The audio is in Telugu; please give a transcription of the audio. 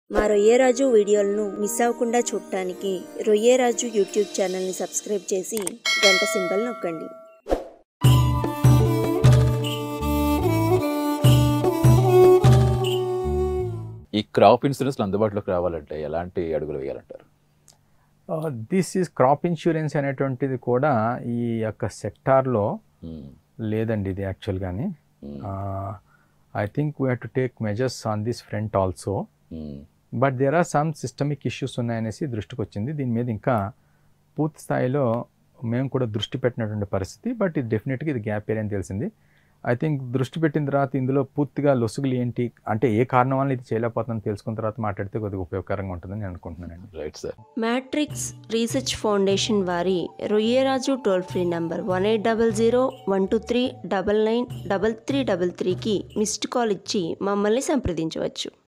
మా రొయ్యరాజు వీడియోలను మిస్ అవ్వకుండా చూడటానికి రొయ్యరాజు యూట్యూబ్ ఛానల్ని సబ్స్క్రైబ్ చేసి గంట సింబల్ నొక్కండి ఈ క్రాప్ ఇన్సూరెన్స్ అందుబాటులోకి రావాలంటే ఎలాంటి అడుగులు వేయాలంటారు దిస్ ఈజ్ క్రాప్ ఇన్సూరెన్స్ అనేటువంటిది కూడా ఈ యొక్క సెక్టార్లో మ్మ్. లేదండి ఇది యాక్చువల్గాని hmm. I think we have to take measures on this front also hmm. But there are some systemic issues ఉన్నాయనేసి దృష్టికి వచ్చింది దీని మీద ఇంకా పూర్తి స్థాయిలో మేము కూడా దృష్టి పెట్టినటువంటి పరిస్థితి బట్ ఇది డెఫినెట్గా ఇది గ్యాప్ ఏరియా అని తెలిసింది ఐ థింక్ దృష్టి పెట్టిన తర్వాత ఇందులో పూర్తిగా లొసుగులు ఏంటి అంటే ఏ కారణం వల్ల ఇది చేయలేకపోతుందని తెలుసుకున్న తర్వాత మాట్లాడితే కొద్దిగా ఉపయోగకరంగా ఉంటుందని నేను అనుకుంటున్నానండి right sir matrix research foundation వారి Royyaraju toll free number one eight double zero one two three double nine double three double త్రీకి మిస్డ్ కాల్ ఇచ్చి మమ్మల్ని సంప్రదించవచ్చు